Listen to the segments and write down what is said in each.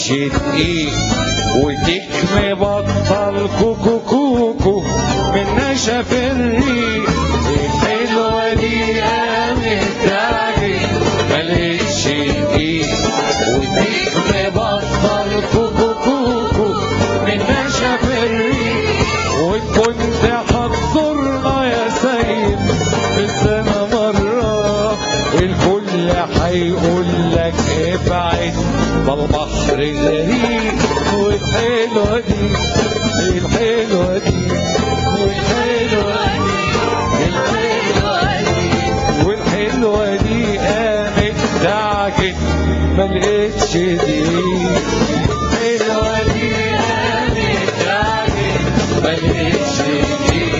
لقيتش دقيق وتكمي بطل كوكو كوكو من نشف الريق الحلوة دي قامت علي ما لقيتش دقيق وتكمي بطل كوكو كوكو من نشف الريق وكنت هتزورنا يا سيد في السنة مرة الكل هيقول لك ابعد ده البحر غريب والحلوة دي الحلوة دي والحلوة دي الحلوة دي والحلوة دي قامت دعكت ما لقيتش دي الحلوة دي قامت دعكت ما لقيتش دي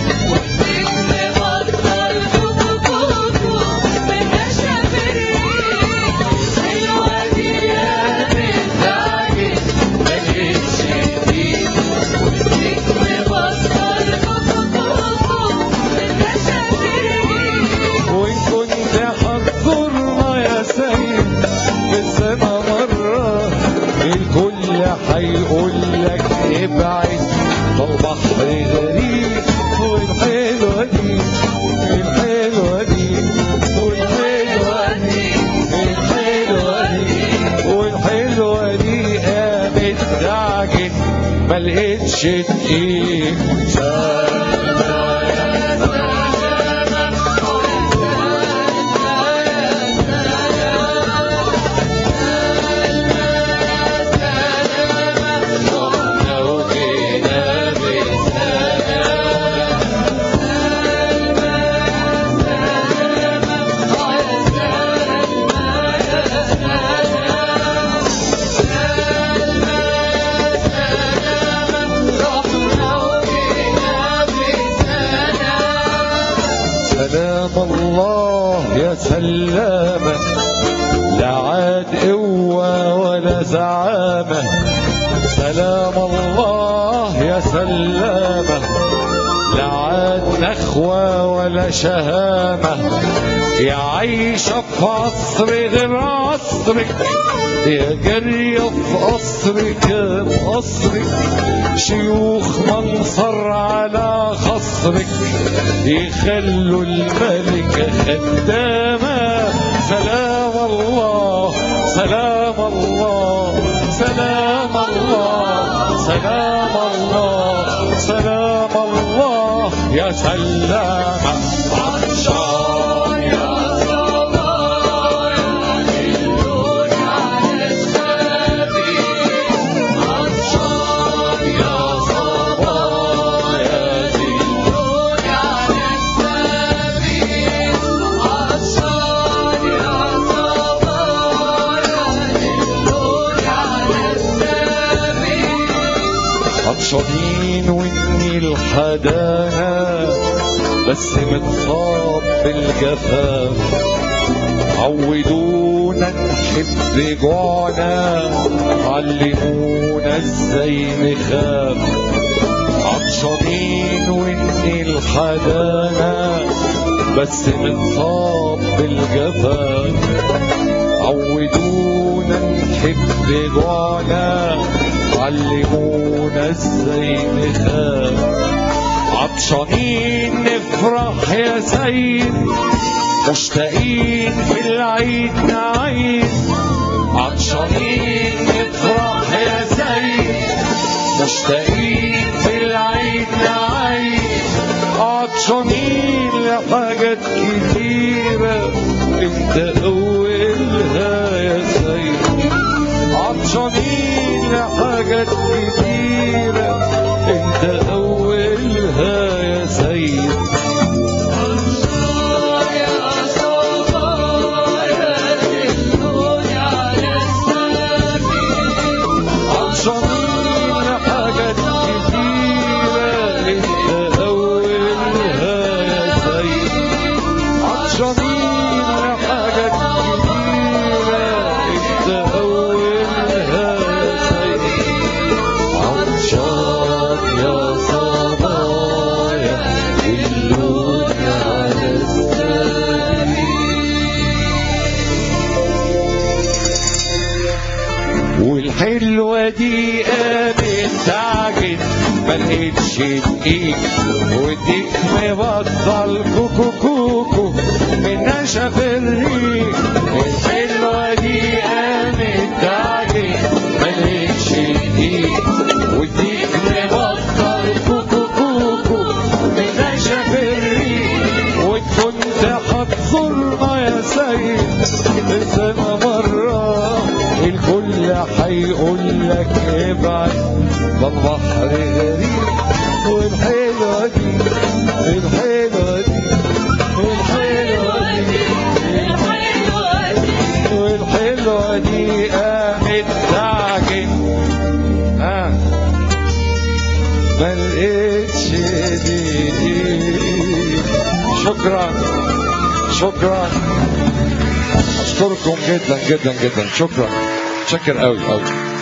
وإن كنت هتزورنا يا سيد في السنة مرة الكل هيقول لك ابعد ده البحر غريب والحلوة دي الحلوة دي والحلوة دي الحلوة دي والحلوة دي قامت دعجت ما لقيتش دقيق لو جينا بالسلام سلام الله يا سلامة لا عاد قوة ولا زعامة سلام الله يا سلامة لا عاد نخوة ولا شهامة يا عايشة في عصر غير عصرك يا جارية في قصرك يا قصرك شيوخ منصر على خصرك يخلوا الملكة خدامة سلام الله سلام الله سلام الله سلام الله سلام الله يا سلامة عطشان يا عطشانين واني الحدانا بس متصاب بالجفاف عودونا نحب جوعنا علمونا ازاي نخاف عطشانين واني الحدانا بس متصاب بالجفاف عودونا نحب جوعنا علمونا ازاي نخاف عطشانين نفرح يا سيد مشتاقين في العيد نعيد عطشانين نفرح يا سيد مشتاقين في العيد نعيد عطشانين لحاجات كتيرة انت اولها يا سيد عطشانين لحاجات كتيرة انت اولها يا سيد عطشانين لحاجات كتيرة انت اولها يا سيد عطشانين لحاجات كتيرة انت اولها يا سيد الحلوة دي قامت تعجن ملقتش دقيق والديك مبطل كوكو كوكو من نشف الريق الحلوة دي قامت تعجن ملقتش دقيق والديك مبطل كوكو كوكو من نشف الريق وكنت هتزورنا يا سيد سنة مرة الكل هيقول لك ابعد ده البحر غريب والحلوة دي الحلوة دي الحلوة دي والحلوة دي قامت تعجن ها ما لقيتش دي, دي شكرا شكرا اشكركم جدا جدا جدا شكرا شكر قوي قوي